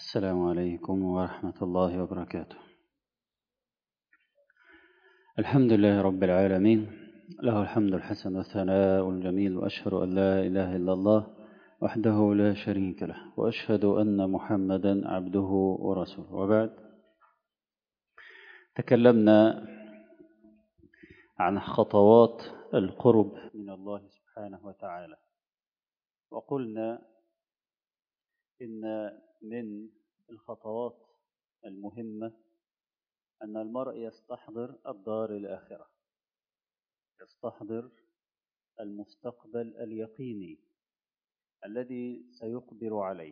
السلام عليكم ورحمة الله وبركاته الحمد لله رب العالمين له الحمد الحسن والثناء الجميل وأشهد أن لا إله إلا الله وحده لا شريك له وأشهد أن محمدا عبده ورسوله وبعد تكلمنا عن خطوات القرب من الله سبحانه وتعالى وقلنا إن من الخطوات المهمة أن المرء يستحضر الدار الآخرة يستحضر المستقبل اليقيني الذي سيقبل عليه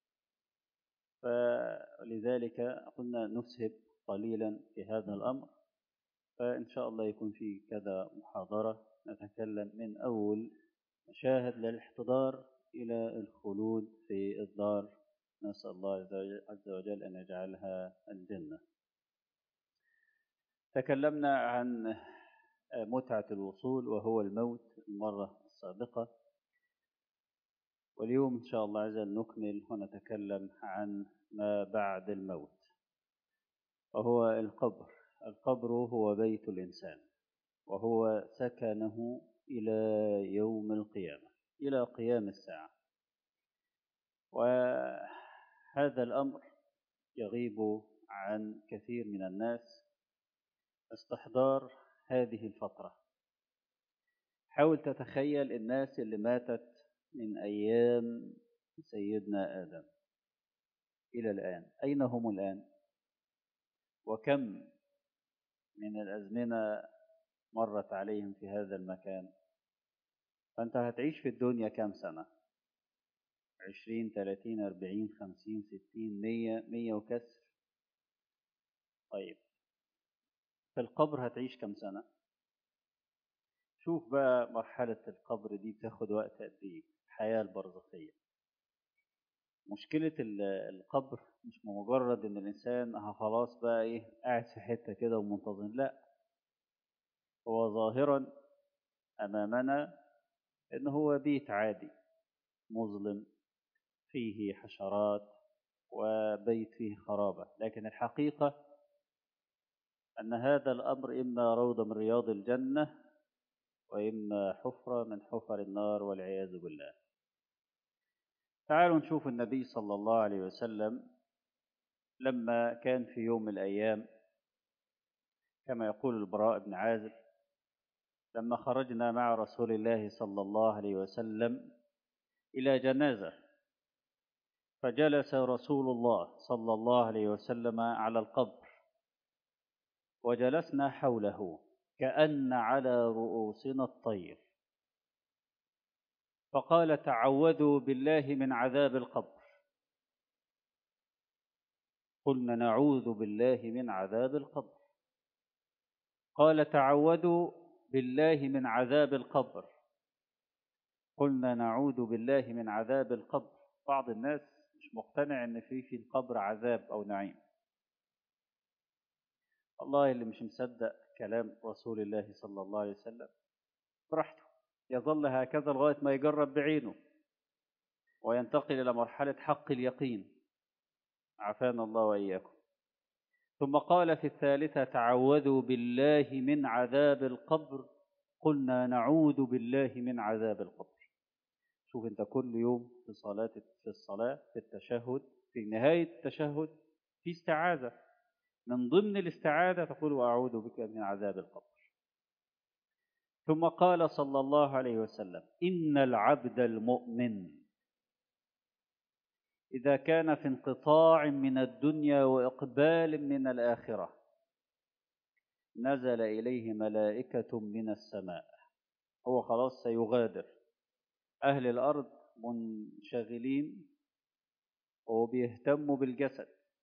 فلذلك قلنا نسهب قليلا في هذا الأمر فإن شاء الله يكون في كذا محاضرة نتكلم من أول مشاهد للاحتضار إلى الخلود في الدار نسأل الله عز وجل أن يجعلها الجنة تكلمنا عن متعة الوصول وهو الموت المرة السابقة واليوم إن شاء الله عز وجل نكمل ونتكلم عن ما بعد الموت وهو القبر القبر هو بيت الإنسان وهو سكنه إلى يوم القيامة إلى قيام الساعة وهذا الأمر يغيب عن كثير من الناس استحضار هذه الفترة حاول تتخيل الناس اللي ماتت من أيام سيدنا آدم إلى الآن أين هم الآن وكم من الأزمنة مرت عليهم في هذا المكان فأنت هتعيش في الدنيا كام سنة عشرين ثلاثين أربعين خمسين ستين مية مية وكسر طيب في القبر هتعيش كم سنة شوف بقى مرحلة القبر دي بتاخد وقت قد ايه الحياة البرزخية مشكلة القبر مش مجرد ان الانسان خلاص بقى ايه قاعد في حتة كده ومنتظم لا هو ظاهرا امامنا ان هو بيت عادي مظلم فيه حشرات وبيت فيه خرابة لكن الحقيقة أن هذا الأمر إما روضة من رياض الجنة وإما حفرة من حفر النار والعياذ بالله تعالوا نشوف النبي صلى الله عليه وسلم لما كان في يوم من الأيام كما يقول البراء بن عازب لما خرجنا مع رسول الله صلى الله عليه وسلم إلى جنازة فجلس رسول الله صلى الله عليه وسلم على القبر وجلسنا حوله كأن على رؤوسنا الطير فقال تعوذوا بالله من عذاب القبر قلنا نعوذ بالله من عذاب القبر قال تعوذوا بالله من عذاب القبر قلنا نعوذ بالله من عذاب القبر بعض الناس مش مقتنع ان في في القبر عذاب او نعيم والله اللي مش مصدق كلام رسول الله صلى الله عليه وسلم براحته يظل هكذا لغاية ما يجرب بعينه وينتقل إلى مرحلة حق اليقين عافانا الله وإياكم ثم قال في الثالثة تعوذوا بالله من عذاب القبر قلنا نعوذ بالله من عذاب القبر شوف انت كل يوم في صلاة في الصلاة في التشهد في نهاية التشهد في استعاذة من ضمن الاستعاذة تقول أعوذ بك من عذاب القبر ثم قال صلى الله عليه وسلم إن العبد المؤمن إذا كان في انقطاع من الدنيا وإقبال من الآخرة نزل إليه ملائكة من السماء هو خلاص سيغادر أهل الأرض منشغلين وبيهتموا بالجسد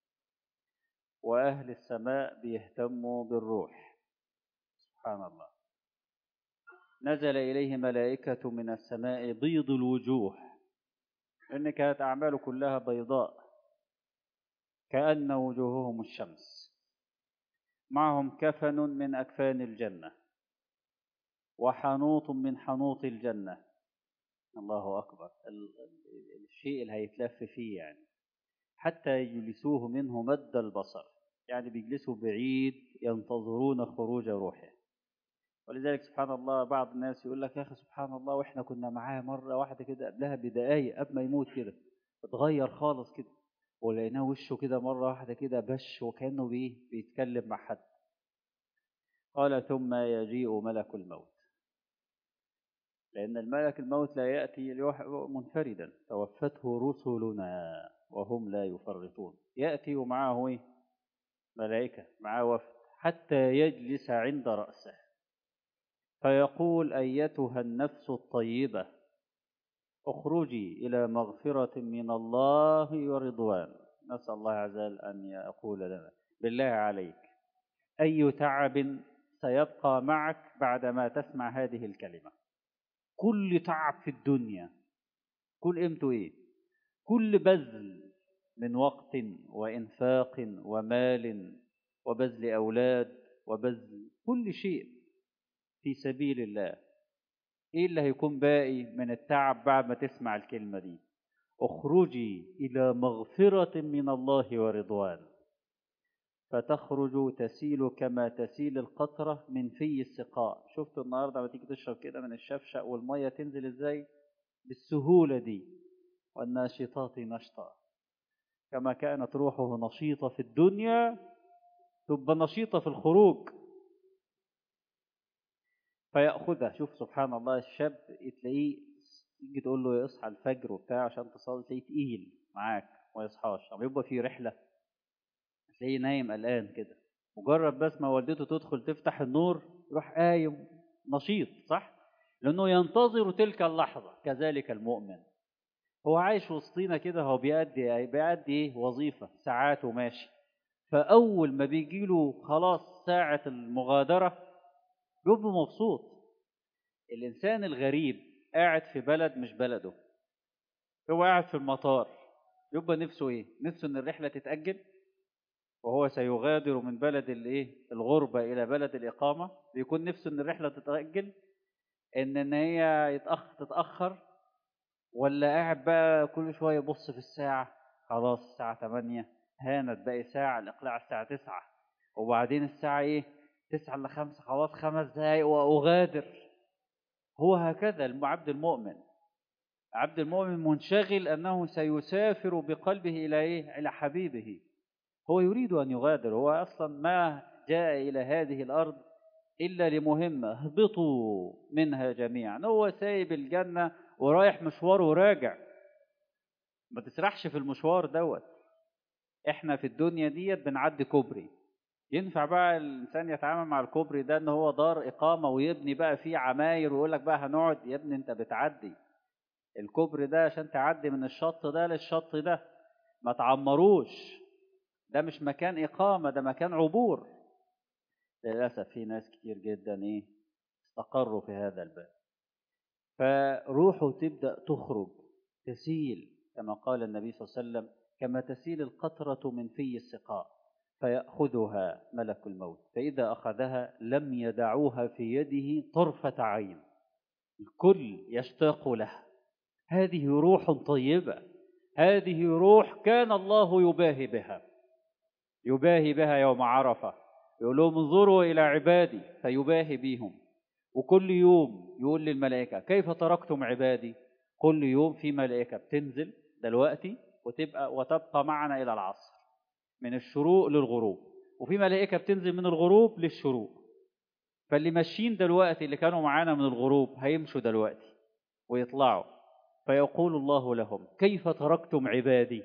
وأهل السماء بيهتموا بالروح سبحان الله نزل إليه ملائكة من السماء بيض الوجوه إن كانت أعماله كلها بيضاء كأن وجوههم الشمس معهم كفن من أكفان الجنة وحنوط من حنوط الجنة الله أكبر ال- ال- الشيء اللي هيتلف فيه يعني حتى يجلسوه منه مد البصر يعني بيجلسوا بعيد ينتظرون خروج روحه ولذلك سبحان الله بعض الناس يقول لك يا اخي سبحان الله واحنا كنا معاه مره واحده كده قبلها بدقايق قبل ما يموت كده اتغير خالص كده ولقيناه وشه كده مره واحده كده بش وكانه بيه بيتكلم مع حد قال ثم يجيء ملك الموت لأن الملك الموت لا يأتي منفردا توفته رسلنا وهم لا يفرطون يأتي ومعه إيه؟ ملائكة معه وفد حتى يجلس عند رأسه فيقول أيتها النفس الطيبة اخرجي إلى مغفرة من الله ورضوان نسأل الله عز وجل أن يقول لنا بالله عليك أي تعب سيبقى معك بعدما تسمع هذه الكلمة كل تعب في الدنيا كل قيمته ايه كل بذل من وقت وانفاق ومال وبذل اولاد وبذل كل شيء في سبيل الله ايه اللي هيكون باقي من التعب بعد ما تسمع الكلمه دي اخرجي الى مغفره من الله ورضوان فتخرج تسيل كما تسيل القطرة من في السقاء شفتوا النهاردة لما تيجي تشرب كده من الشفشق والمية تنزل ازاي بالسهولة دي والناشطات نشطا كما كانت روحه نشيطة في الدنيا تبقى نشيطة في الخروج فيأخذها شوف سبحان الله الشاب تلاقيه تيجي تقول له يصحى الفجر وبتاع عشان تصلي تلاقيه تقيل معاك ما يصحاش أما يبقى في رحلة تلاقيه نايم قلقان كده مجرد بس ما والدته تدخل تفتح النور يروح قايم نشيط صح لانه ينتظر تلك اللحظه كذلك المؤمن هو عايش وسطينا كده هو بيأدي بيأدي ايه وظيفه ساعات وماشي فاول ما بيجي له خلاص ساعه المغادره بيبقى مبسوط الانسان الغريب قاعد في بلد مش بلده هو قاعد في المطار يبقى نفسه ايه نفسه ان الرحله تتاجل وهو سيغادر من بلد الايه الغربة إلى بلد الإقامة بيكون نفسه إن الرحلة تتأجل إن إن هي يتأخر تتأخر ولا قاعد بقى كل شوية يبص في الساعة خلاص الساعة 8 هانت باقي ساعة الإقلاع الساعة 9 وبعدين الساعة إيه 9 إلا 5 خلاص خمس دقايق وأغادر هو هكذا عبد المؤمن عبد المؤمن منشغل أنه سيسافر بقلبه إلى إيه إلى حبيبه هو يريد أن يغادر هو أصلا ما جاء إلى هذه الأرض إلا لمهمة اهبطوا منها جميعا هو سايب الجنة ورايح مشوار وراجع ما تسرحش في المشوار دوت احنا في الدنيا ديت بنعدي كوبري ينفع بقى الانسان يتعامل مع الكوبري ده ان هو دار اقامه ويبني بقى فيه عماير ويقول لك بقى هنقعد يا ابني انت بتعدي الكوبري ده عشان تعدي من الشط ده للشط ده ما تعمروش ده مش مكان إقامة ده مكان عبور للأسف في ناس كتير جدا إيه استقروا في هذا الباب فروحه تبدأ تخرج تسيل كما قال النبي صلى الله عليه وسلم كما تسيل القطرة من في السقاء فيأخذها ملك الموت فإذا أخذها لم يدعوها في يده طرفة عين الكل يشتاق له هذه روح طيبة هذه روح كان الله يباهي بها يباهي بها يوم عرفة يقول لهم انظروا إلى عبادي فيباهي بهم وكل يوم يقول للملائكة كيف تركتم عبادي كل يوم في ملائكة بتنزل دلوقتي وتبقى وتبقى معنا إلى العصر من الشروق للغروب وفي ملائكة بتنزل من الغروب للشروق فاللي ماشيين دلوقتي اللي كانوا معانا من الغروب هيمشوا دلوقتي ويطلعوا فيقول الله لهم كيف تركتم عبادي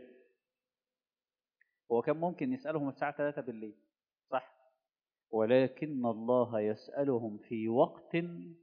هو كان ممكن يسألهم الساعة 3 بالليل صح ولكن الله يسألهم في وقت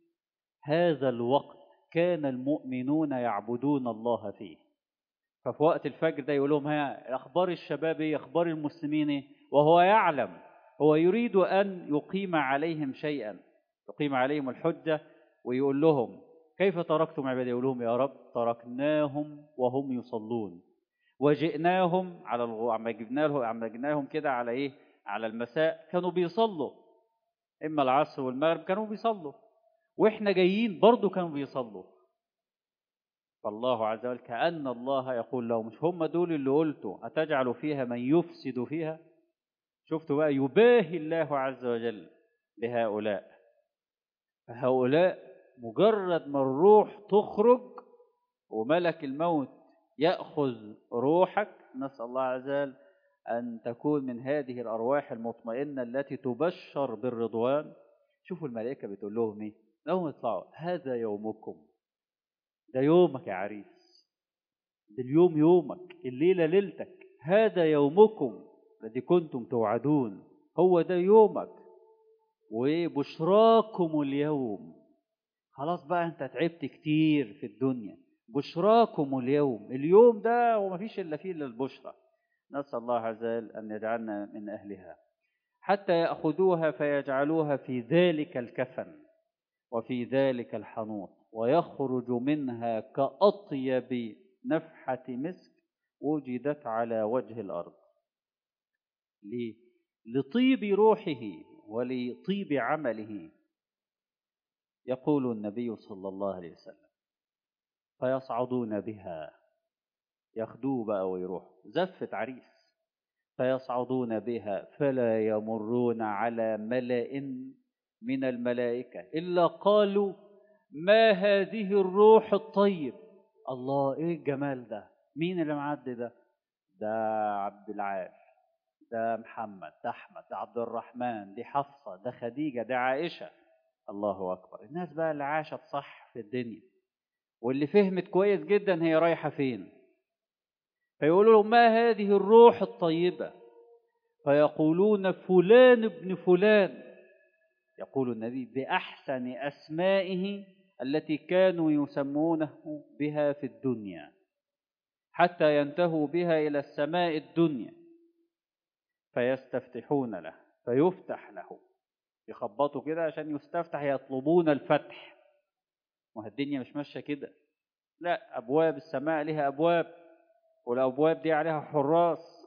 هذا الوقت كان المؤمنون يعبدون الله فيه ففي وقت الفجر ده يقول لهم ها اخبار الشباب ايه اخبار المسلمين ايه وهو يعلم هو يريد ان يقيم عليهم شيئا يقيم عليهم الحجه ويقول لهم كيف تركتم عبادي يقول لهم يا رب تركناهم وهم يصلون وجئناهم على الغو عما جبنا لهم عما جبناهم كده على ايه على المساء كانوا بيصلوا اما العصر والمغرب كانوا بيصلوا واحنا جايين برضو كانوا بيصلوا فالله عز وجل كأن الله يقول له مش هم دول اللي قلتوا أتجعل فيها من يفسد فيها شفتوا بقى يباهي الله عز وجل بهؤلاء فهؤلاء مجرد ما الروح تخرج وملك الموت يأخذ روحك نسأل الله عز وجل أن تكون من هذه الأرواح المطمئنة التي تبشر بالرضوان شوفوا الملائكة بتقول لهم إيه لهم اطلعوا هذا يومكم ده يومك يا عريس ده اليوم يومك الليلة ليلتك هذا يومكم الذي كنتم توعدون هو ده يومك وبشراكم اليوم خلاص بقى انت تعبت كتير في الدنيا بشراكم اليوم اليوم ده وما فيش الا فيه الا البشرى نسال الله عز وجل ان يجعلنا من اهلها حتى ياخذوها فيجعلوها في ذلك الكفن وفي ذلك الحنوط ويخرج منها كاطيب نفحه مسك وجدت على وجه الارض ليه لطيب روحه ولطيب عمله يقول النبي صلى الله عليه وسلم فيصعدون بها ياخدوه بقى ويروحوا زفة عريس فيصعدون بها فلا يمرون على ملأ من الملائكة إلا قالوا ما هذه الروح الطيب الله ايه الجمال ده مين اللي معدي ده ده عبد العال ده محمد ده احمد ده عبد الرحمن دي حفصه ده خديجه ده عائشه الله اكبر الناس بقى اللي عاشت صح في الدنيا واللي فهمت كويس جدا هي رايحه فين فيقولوا لهم ما هذه الروح الطيبه فيقولون فلان ابن فلان يقول النبي باحسن اسمائه التي كانوا يسمونه بها في الدنيا حتى ينتهوا بها الى السماء الدنيا فيستفتحون له فيفتح له يخبطوا كده عشان يستفتح يطلبون الفتح ما الدنيا مش ماشيه كده لا ابواب السماء لها ابواب والابواب دي عليها حراس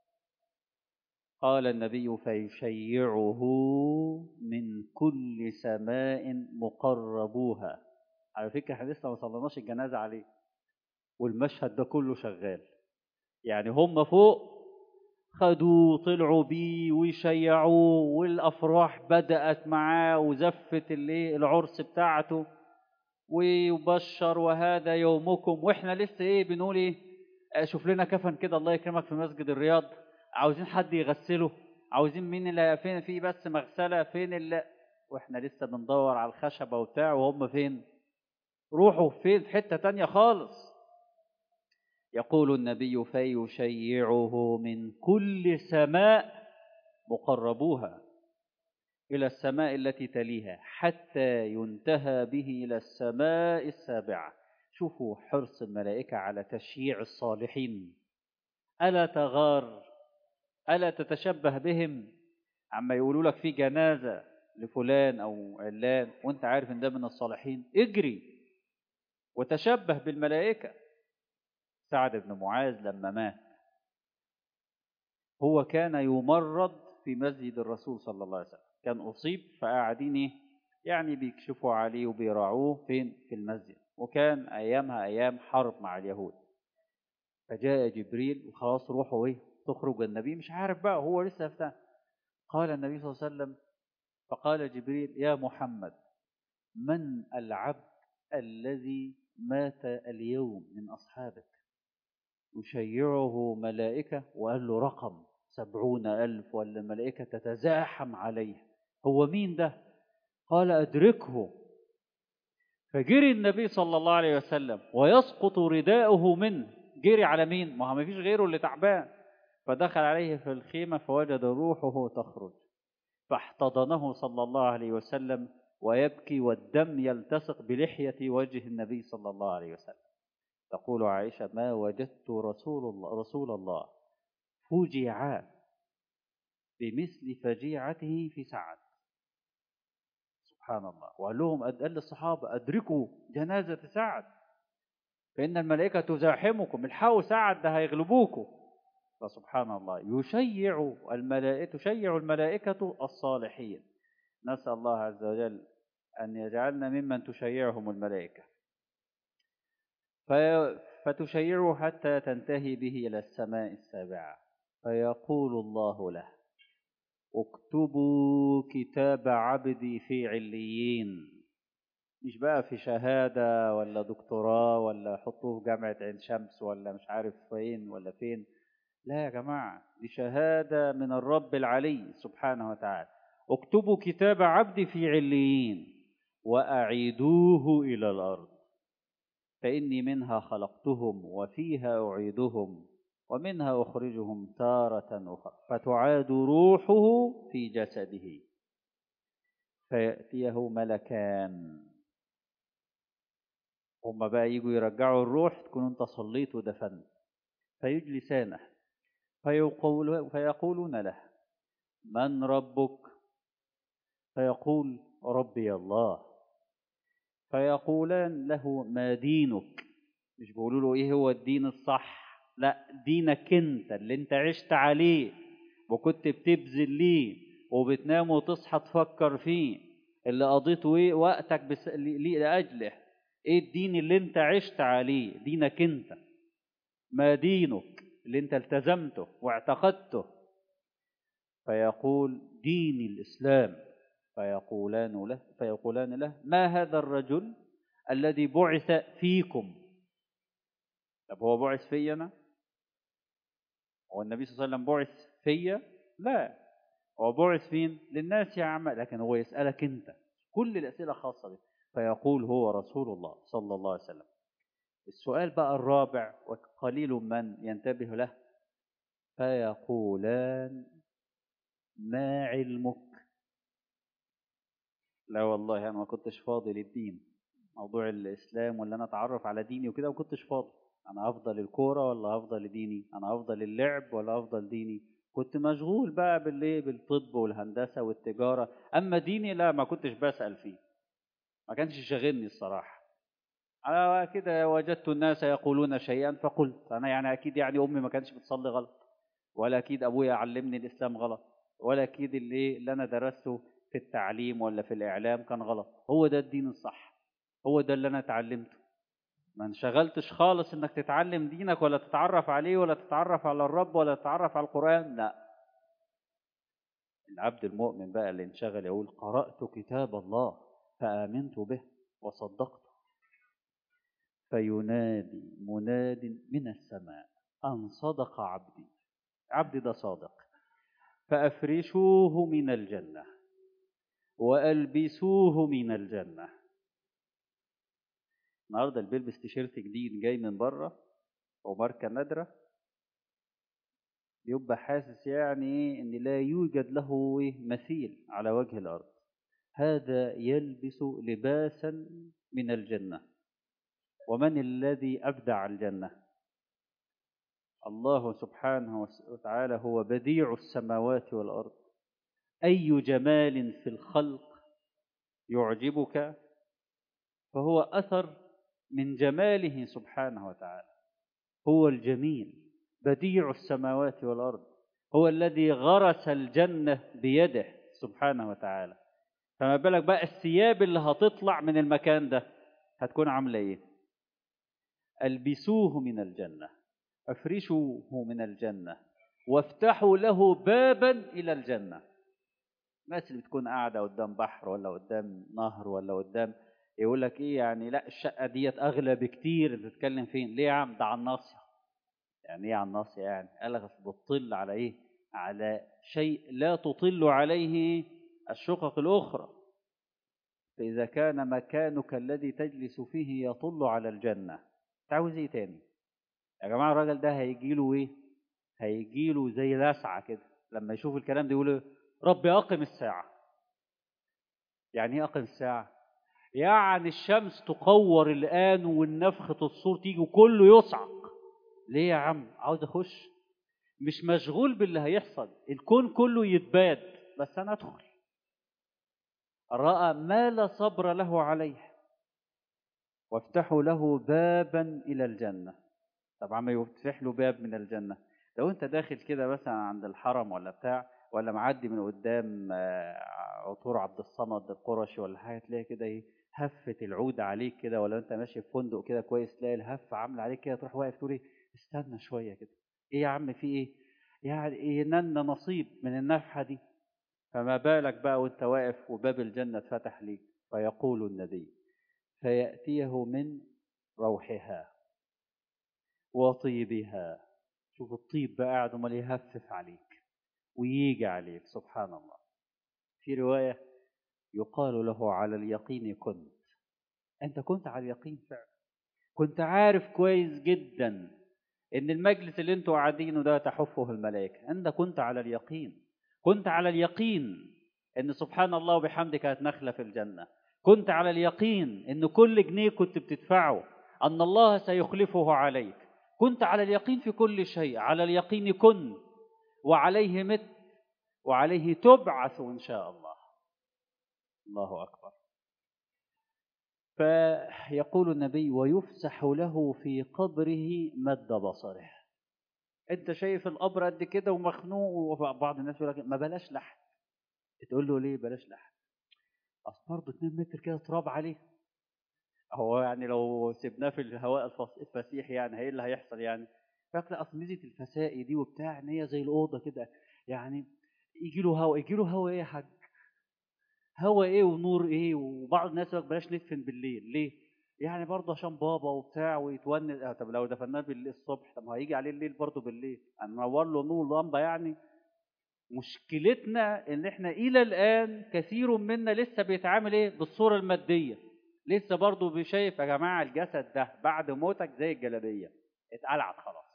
قال النبي فيشيعه من كل سماء مقربوها على فكره احنا لسه ما صليناش الجنازه عليه والمشهد ده كله شغال يعني هم فوق خدوا طلعوا بيه ويشيعوه والافراح بدات معاه وزفت الايه العرس بتاعته ويبشر وهذا يومكم واحنا لسه ايه بنقول ايه شوف لنا كفن كده الله يكرمك في مسجد الرياض عاوزين حد يغسله عاوزين مين اللي فين في بس مغسله فين اللي واحنا لسه بندور على الخشبه وبتاع وهم فين روحوا فين في حته تانية خالص يقول النبي فيشيعه من كل سماء مقربوها الى السماء التي تليها حتى ينتهى به الى السماء السابعه شوفوا حرص الملائكه على تشييع الصالحين الا تغار الا تتشبه بهم عما يقولوا لك في جنازه لفلان او علان وانت عارف ان ده من الصالحين اجري وتشبه بالملائكه سعد بن معاذ لما مات هو كان يمرض في مسجد الرسول صلى الله عليه وسلم كان أصيب فقاعدين يعني بيكشفوا عليه وبيراعوه فين في المسجد وكان أيامها أيام حرب مع اليهود فجاء جبريل وخلاص روحه إيه تخرج النبي مش عارف بقى هو لسه افتح قال النبي صلى الله عليه وسلم فقال جبريل يا محمد من العبد الذي مات اليوم من أصحابك يشيعه ملائكة وقال له رقم سبعون ألف ولا الملائكة تتزاحم عليه هو مين ده قال أدركه فجري النبي صلى الله عليه وسلم ويسقط رداؤه منه جري على مين ما هو ما فيش غيره اللي تعبان فدخل عليه في الخيمة فوجد روحه تخرج فاحتضنه صلى الله عليه وسلم ويبكي والدم يلتصق بلحية وجه النبي صلى الله عليه وسلم تقول عائشة ما وجدت رسول الله رسول الله فجع بمثل فجيعته في سعد سبحان الله وقال لهم قال للصحابة أدركوا جنازة سعد فإن الملائكة تزاحمكم الحقوا سعد ده هيغلبوكم فسبحان الله يشيع الملائكة تشيع الملائكة الصالحين نسأل الله عز وجل أن يجعلنا ممن تشيعهم الملائكة في فتشيعه حتى تنتهي به إلى السماء السابعة فيقول الله له اكتبوا كتاب عبدي في عليين مش بقى في شهادة ولا دكتوراه ولا حطوه في جامعة عين شمس ولا مش عارف فين ولا فين لا يا جماعة دي شهادة من الرب العلي سبحانه وتعالى اكتبوا كتاب عبدي في عليين وأعيدوه إلى الأرض فإني منها خلقتهم وفيها أعيدهم ومنها أخرجهم تارة أخرى فتعاد روحه في جسده فيأتيه ملكان هما بقى يجوا يرجعوا الروح تكون انت صليت ودفنت فيجلسانه فيقول فيقولون له من ربك فيقول ربي الله فيقولان له ما دينك مش بيقولوا له ايه هو الدين الصح لا دينك انت اللي انت عشت عليه وكنت بتبذل ليه وبتنام وتصحى تفكر فيه اللي قضيته ايه وقتك بس... لاجله ايه الدين اللي انت عشت عليه دينك انت ما دينك اللي انت التزمته واعتقدته فيقول دين الاسلام فيقولان له فيقولان له ما هذا الرجل الذي بعث فيكم طب هو بعث فيا انا هو النبي صلى الله عليه وسلم بعث فيا لا هو بعث فين للناس يا عم لكن هو يسألك انت كل الأسئلة خاصة بك فيقول هو رسول الله صلى الله عليه وسلم السؤال بقى الرابع وقليل من ينتبه له فيقولان ما علمك لا والله انا ما كنتش فاضي للدين موضوع الاسلام ولا انا اتعرف على ديني وكده ما كنتش فاضي انا افضل الكوره ولا افضل ديني انا افضل اللعب ولا افضل ديني كنت مشغول بقى بالايه بالطب والهندسه والتجاره اما ديني لا ما كنتش بسال فيه ما كانش شاغلني الصراحه انا كده وجدت الناس يقولون شيئا فقلت انا يعني اكيد يعني امي ما كانتش بتصلي غلط ولا اكيد ابويا علمني الاسلام غلط ولا اكيد اللي اللي انا درسته في التعليم ولا في الاعلام كان غلط هو ده الدين الصح هو ده اللي انا اتعلمته ما انشغلتش خالص انك تتعلم دينك ولا تتعرف عليه ولا تتعرف على الرب ولا تتعرف على القرآن لا العبد المؤمن بقى اللي انشغل يقول قرأت كتاب الله فآمنت به وصدقته فينادي مناد من السماء أن صدق عبدي عبدي ده صادق فأفرشوه من الجنة وألبسوه من الجنة النهارده اللي بيلبس تيشيرت جديد جاي من بره وماركه نادره يبقى حاسس يعني ايه ان لا يوجد له مثيل على وجه الارض هذا يلبس لباسا من الجنه ومن الذي ابدع الجنه الله سبحانه وتعالى هو بديع السماوات والارض اي جمال في الخلق يعجبك فهو اثر من جماله سبحانه وتعالى هو الجميل بديع السماوات والارض هو الذي غرس الجنه بيده سبحانه وتعالى فما بالك بقى الثياب اللي هتطلع من المكان ده هتكون عامله ايه البسوه من الجنه افرشوه من الجنه وافتحوا له بابا الى الجنه الناس اللي بتكون قاعده قدام بحر ولا قدام نهر ولا قدام يقول لك ايه يعني لا الشقه ديت اغلى بكتير بتتكلم فين ليه يا عم ده على الناصيه يعني ايه على الناصيه يعني قال لك بتطل على ايه على شيء لا تطل عليه الشقق الاخرى فاذا كان مكانك الذي تجلس فيه يطل على الجنه تعوز ايه تاني يا جماعه الراجل ده هيجي له ايه هيجي له زي لسعه كده لما يشوف الكلام ده يقول ربي اقم الساعه يعني ايه اقم الساعه يعني الشمس تقور الآن والنفخة الصور تيجي وكله يصعق ليه يا عم عاوز أخش مش مشغول باللي هيحصل الكون كله يتباد بس أنا أدخل رأى ما لا صبر له عليه وافتحوا له بابا إلى الجنة طبعا ما يفتح له باب من الجنة لو أنت داخل كده مثلا عند الحرم ولا بتاع ولا معدي من قدام عطور عبد الصمد القرشي ولا حاجة تلاقي كده إيه هفة العود عليك كده ولا انت ماشي في فندق كده كويس تلاقي الهفة عاملة عليك كده تروح واقف تقول ايه استنى شوية كده ايه يا عم في ايه يعني ايه نن نصيب من النفحة دي فما بالك بقى وانت واقف وباب الجنة اتفتح ليك فيقول النبي فيأتيه من روحها وطيبها شوف الطيب بقى قاعد امال يهفف عليك ويجي عليك سبحان الله في رواية يقال له على اليقين كنت انت كنت على اليقين فعلا كنت عارف كويس جدا ان المجلس اللي انتوا قاعدينه ده تحفه الملائكة انت كنت على اليقين كنت على اليقين ان سبحان الله وبحمده كانت نخلة في الجنة كنت على اليقين ان كل جنيه كنت بتدفعه ان الله سيخلفه عليك كنت على اليقين في كل شيء على اليقين كن وعليه مت وعليه تبعث ان شاء الله الله اكبر فيقول النبي ويفسح له في قبره مد بصره انت شايف القبر قد كده ومخنوق وبعض الناس يقول لك ما بلاش لحد تقول له ليه بلاش لحد اصل برضه 2 متر كده تراب عليه هو يعني لو سيبناه في الهواء الفسيح يعني ايه اللي هيحصل يعني فاكر اصل ميزه الفسائي دي وبتاع ان هي زي الاوضه كده يعني يجي له هواء يجي له هواء ايه يا حاج هوا ايه ونور ايه وبعض الناس يقول بلاش ندفن بالليل ليه يعني برضه عشان بابا وبتاع ويتونس آه طب لو دفناه بالليل الصبح طب ما هيجي عليه الليل برضه بالليل هننور له نور لمبه يعني مشكلتنا ان احنا الى الان كثير منا لسه بيتعامل ايه بالصوره الماديه لسه برضه بيشايف يا جماعه الجسد ده بعد موتك زي الجلابيه اتقلعت خلاص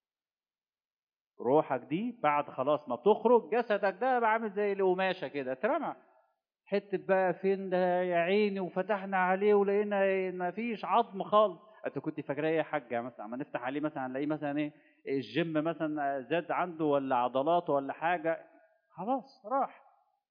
روحك دي بعد خلاص ما بتخرج جسدك ده بقى عامل زي القماشه كده اترمى حته بقى فين ده يا عيني وفتحنا عليه ولقينا ما فيش عظم خالص انت كنت فاكراه ايه يا حاجه مثلا اما نفتح عليه مثلا نلاقيه مثلا ايه الجيم مثلا زاد عنده ولا عضلاته ولا حاجه خلاص راح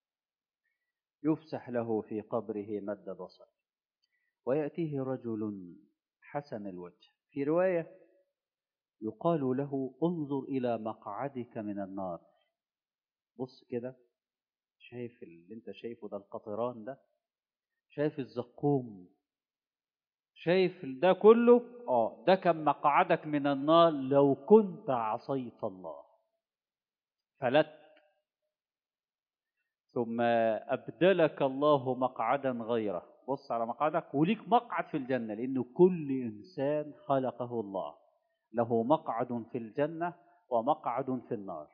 يفسح له في قبره مد بصر وياتيه رجل حسن الوجه في روايه يقال له انظر الى مقعدك من النار بص كده شايف اللي انت شايفه ده القطران ده شايف الزقوم شايف ده كله اه ده كان مقعدك من النار لو كنت عصيت الله فلت ثم ابدلك الله مقعدا غيره بص على مقعدك وليك مقعد في الجنه لانه كل انسان خلقه الله له مقعد في الجنه ومقعد في النار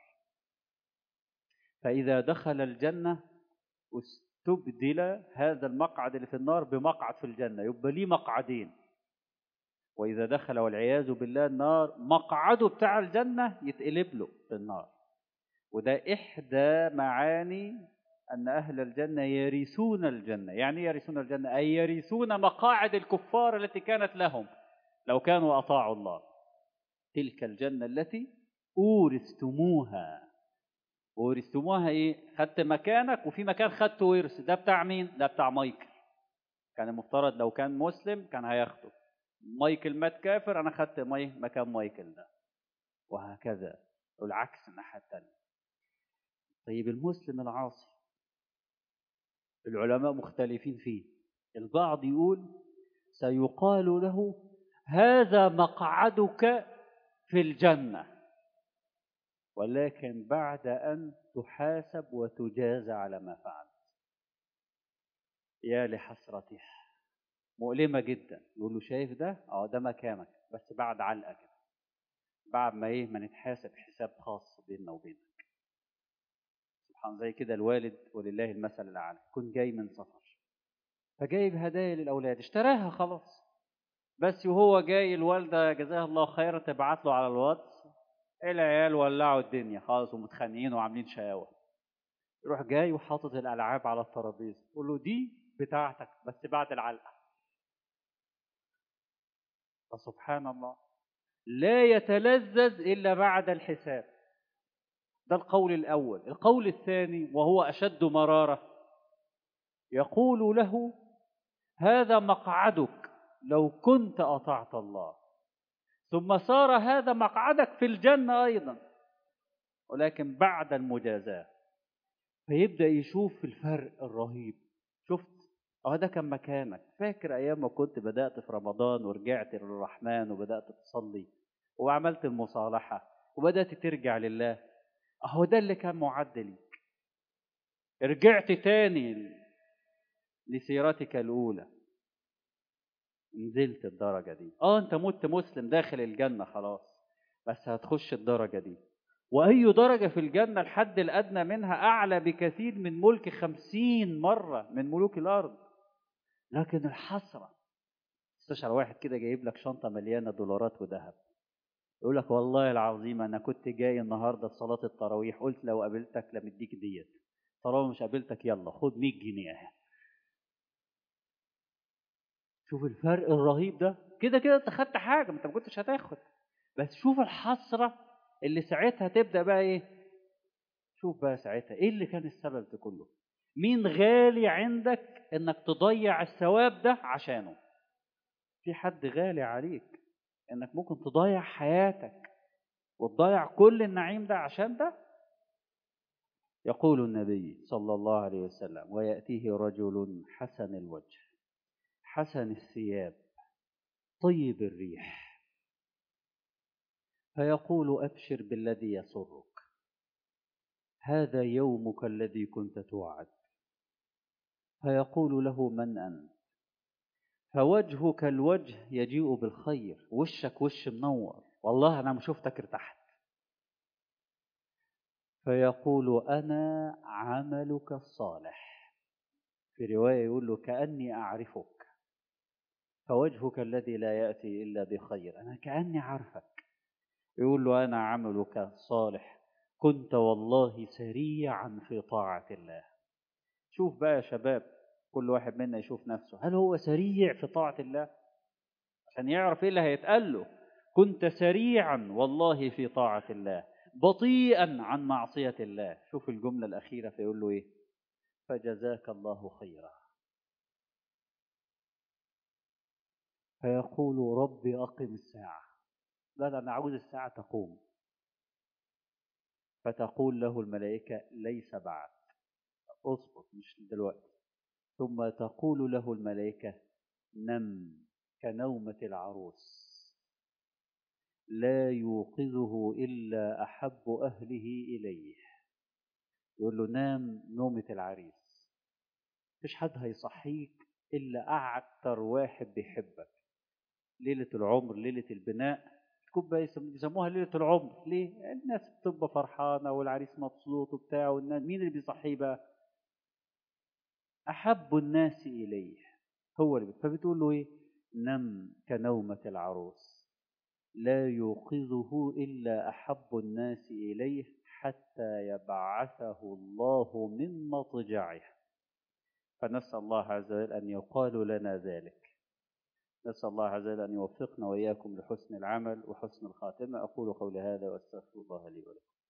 فإذا دخل الجنة استبدل هذا المقعد اللي في النار بمقعد في الجنة يبقى ليه مقعدين وإذا دخل والعياذ بالله النار مقعده بتاع الجنة يتقلب له في النار وده إحدى معاني أن أهل الجنة يرثون الجنة يعني يرثون الجنة أي يرثون مقاعد الكفار التي كانت لهم لو كانوا أطاعوا الله تلك الجنة التي أورثتموها ورثتموها ايه خدت مكانك وفي مكان خدته ورث ده بتاع مين ده بتاع مايكل كان المفترض لو كان مسلم كان هياخده مايكل مات كافر انا خدت ماي مكان مايكل ده وهكذا والعكس الناحيه الثانيه طيب المسلم العاصي العلماء مختلفين فيه البعض يقول سيقال له هذا مقعدك في الجنه ولكن بعد أن تحاسب وتجازى على ما فعلت يا لحسرته مؤلمة جدا يقول له شايف ده اه ده مكانك بس بعد علقة كده بعد ما ايه ما نتحاسب حساب خاص بيننا وبينك سبحان زي كده الوالد ولله المثل الأعلى يكون جاي من سفر فجايب هدايا للأولاد اشتراها خلاص بس وهو جاي الوالدة جزاها الله خيرا تبعت له على الواتس العيال ولعوا الدنيا خالص ومتخانقين وعاملين شقاوة يروح جاي وحاطط الألعاب على الترابيزة يقول له دي بتاعتك بس بعد العلقة فسبحان الله لا يتلذذ إلا بعد الحساب ده القول الأول القول الثاني وهو أشد مرارة يقول له هذا مقعدك لو كنت أطعت الله ثم صار هذا مقعدك في الجنة أيضا ولكن بعد المجازاة فيبدأ يشوف الفرق الرهيب شفت اه ده كان مكانك فاكر ايام ما كنت بدات في رمضان ورجعت للرحمن وبدات تصلي وعملت المصالحه وبدات ترجع لله اهو ده اللي كان معد ليك رجعت تاني لسيرتك الاولى نزلت الدرجه دي اه انت مت مسلم داخل الجنه خلاص بس هتخش الدرجه دي واي درجه في الجنه الحد الادنى منها اعلى بكثير من ملك خمسين مره من ملوك الارض لكن الحسره استشعر واحد كده جايب لك شنطه مليانه دولارات وذهب يقول لك والله العظيم انا كنت جاي النهارده في صلاه التراويح قلت لو قابلتك لمديك ديت طالما مش قابلتك يلا خد 100 جنيه اهي شوف الفرق الرهيب ده كده كده انت خدت حاجه ما انت ما كنتش هتاخد بس شوف الحسره اللي ساعتها تبدا بقى ايه شوف بقى ساعتها ايه اللي كان السبب ده كله مين غالي عندك انك تضيع الثواب ده عشانه في حد غالي عليك انك ممكن تضيع حياتك وتضيع كل النعيم ده عشان ده يقول النبي صلى الله عليه وسلم ويأتيه رجل حسن الوجه حسن الثياب طيب الريح فيقول أبشر بالذي يسرك هذا يومك الذي كنت توعد فيقول له من أنت فوجهك الوجه يجيء بالخير وشك وش منور والله أنا ما شفتك ارتحت فيقول أنا عملك الصالح في رواية يقول له كأني أعرفك فوجهك الذي لا يأتي إلا بخير أنا كأني عارفك يقول له أنا عملك الصالح كنت والله سريعا في طاعة الله شوف بقى يا شباب كل واحد منا يشوف نفسه هل هو سريع في طاعة الله عشان يعرف ايه اللي هيتقال له كنت سريعا والله في طاعة الله بطيئا عن معصية الله شوف الجملة الأخيرة فيقول له ايه فجزاك الله خيرا فيقول ربي أقم الساعة لا لا أنا عاوز الساعة تقوم فتقول له الملائكة ليس بعد اصبر مش دلوقتي ثم تقول له الملائكة نم كنومة العروس لا يوقظه إلا أحب أهله إليه يقول له نام نومة العريس مفيش حد هيصحيك إلا أكتر واحد بيحبك ليلة العمر ليلة البناء تكون بقى بيسموها ليلة العمر ليه؟ الناس بتبقى فرحانة والعريس مبسوط وبتاع والناس مين اللي بيصحيه بقى؟ أحب الناس إليه هو اللي فبتقول له إيه؟ نم كنومة العروس لا يوقظه إلا أحب الناس إليه حتى يبعثه الله من مضجعه فنسأل الله عز وجل أن يقال لنا ذلك نسأل الله عز وجل أن يوفقنا وإياكم لحسن العمل وحسن الخاتمة أقول قولي هذا وأستغفر الله لي ولكم